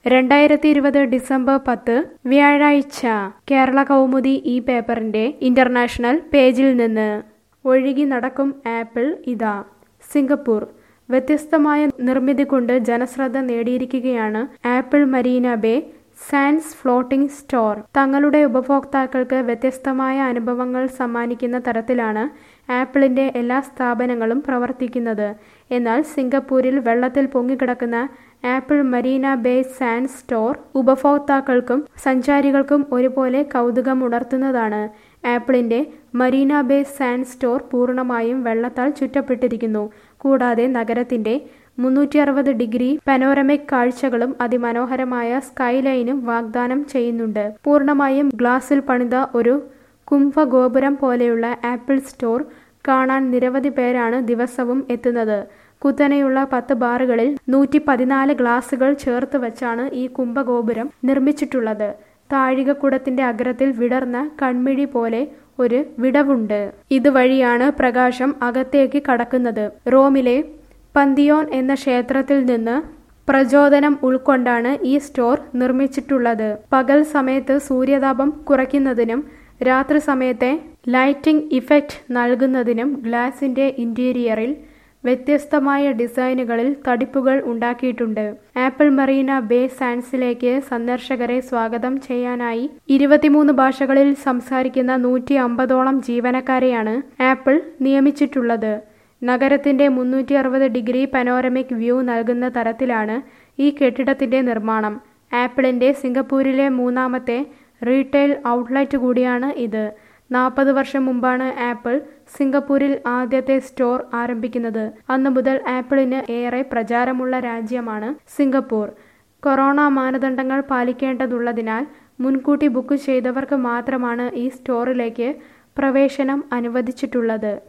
രണ്ടായിരത്തി ഇരുപത് ഡിസംബർ പത്ത് വ്യാഴാഴ്ച കേരള കൗമുദി ഈ പേപ്പറിന്റെ ഇന്റർനാഷണൽ പേജിൽ നിന്ന് ഒഴുകി നടക്കും ആപ്പിൾ ഇതാ സിംഗപ്പൂർ വ്യത്യസ്തമായ നിർമ്മിതി കൊണ്ട് ജനശ്രദ്ധ നേടിയിരിക്കുകയാണ് Apple Marina Bay Sands floating store തങ്ങളുടെ ഉപഭോക്താക്കൾക്ക് വ്യത്യസ്തമായ അനുഭവങ്ങൾ സമ്മാനിക്കുന്ന തരത്തിലാണ് ആപ്പിളിന്റെ എല്ലാ സ്ഥാപനങ്ങളും പ്രവർത്തിക്കുന്നത് എന്നാൽ സിംഗപ്പൂരിൽ വെള്ളത്തിൽ പൊങ്ങിക്കിടക്കുന്ന Apple Marina Bay Sand store ഉപഭോക്താക്കൾക്കും സഞ്ചാരികൾക്കും ഒരുപോലെ കൗതുകം ഉണർത്തുന്നതാണ് ആപ്പിളിന്റെ മരീന ബേ സാൻഡ് സ്റ്റോർ പൂർണ്ണമായും വെള്ളത്താൽ ചുറ്റപ്പെട്ടിരിക്കുന്നു കൂടാതെ നഗരത്തിന്റെ മുന്നൂറ്റി അറുപത് ഡിഗ്രി പനോരമിക് കാഴ്ചകളും അതിമനോഹരമായ സ്കൈലൈനും വാഗ്ദാനം ചെയ്യുന്നുണ്ട് പൂർണ്ണമായും ഗ്ലാസിൽ പണിത ഒരു കുംഭഗോപുരം പോലെയുള്ള ആപ്പിൾ സ്റ്റോർ കാണാൻ നിരവധി പേരാണ് ദിവസവും എത്തുന്നത് കുത്തനെയുള്ള പത്ത് ബാറുകളിൽ നൂറ്റി പതിനാല് ഗ്ലാസുകൾ ചേർത്ത് വെച്ചാണ് ഈ കുംഭഗോപുരം നിർമ്മിച്ചിട്ടുള്ളത് താഴികക്കുടത്തിന്റെ അഗ്രത്തിൽ വിടർന്ന കൺമിഴി പോലെ ഒരു വിടവുണ്ട് ഇതുവഴിയാണ് പ്രകാശം അകത്തേക്ക് കടക്കുന്നത് റോമിലെ പന്തിയോൻ എന്ന ക്ഷേത്രത്തിൽ നിന്ന് പ്രചോദനം ഉൾക്കൊണ്ടാണ് ഈ സ്റ്റോർ നിർമ്മിച്ചിട്ടുള്ളത് പകൽ സമയത്ത് സൂര്യതാപം കുറയ്ക്കുന്നതിനും രാത്രി സമയത്തെ ലൈറ്റിംഗ് ഇഫക്റ്റ് നൽകുന്നതിനും ഗ്ലാസിന്റെ ഇന്റീരിയറിൽ വ്യത്യസ്തമായ ഡിസൈനുകളിൽ തടിപ്പുകൾ ഉണ്ടാക്കിയിട്ടുണ്ട് ആപ്പിൾ മറീന ബേ സാൻസിലേക്ക് സന്ദർശകരെ സ്വാഗതം ചെയ്യാനായി ഇരുപത്തിമൂന്ന് ഭാഷകളിൽ സംസാരിക്കുന്ന നൂറ്റി അമ്പതോളം ജീവനക്കാരെയാണ് ആപ്പിൾ നിയമിച്ചിട്ടുള്ളത് നഗരത്തിന്റെ മുന്നൂറ്റി അറുപത് ഡിഗ്രി പനോരമിക് വ്യൂ നൽകുന്ന തരത്തിലാണ് ഈ കെട്ടിടത്തിന്റെ നിർമ്മാണം ആപ്പിളിന്റെ സിംഗപ്പൂരിലെ മൂന്നാമത്തെ റീറ്റെയിൽ ഔട്ട്ലെറ്റ് കൂടിയാണ് ഇത് നാൽപ്പത് വർഷം മുമ്പാണ് ആപ്പിൾ സിംഗപ്പൂരിൽ ആദ്യത്തെ സ്റ്റോർ ആരംഭിക്കുന്നത് അന്നു മുതൽ ആപ്പിളിന് ഏറെ പ്രചാരമുള്ള രാജ്യമാണ് സിംഗപ്പൂർ കൊറോണ മാനദണ്ഡങ്ങൾ പാലിക്കേണ്ടതുള്ളതിനാൽ മുൻകൂട്ടി ബുക്ക് ചെയ്തവർക്ക് മാത്രമാണ് ഈ സ്റ്റോറിലേക്ക് പ്രവേശനം അനുവദിച്ചിട്ടുള്ളത്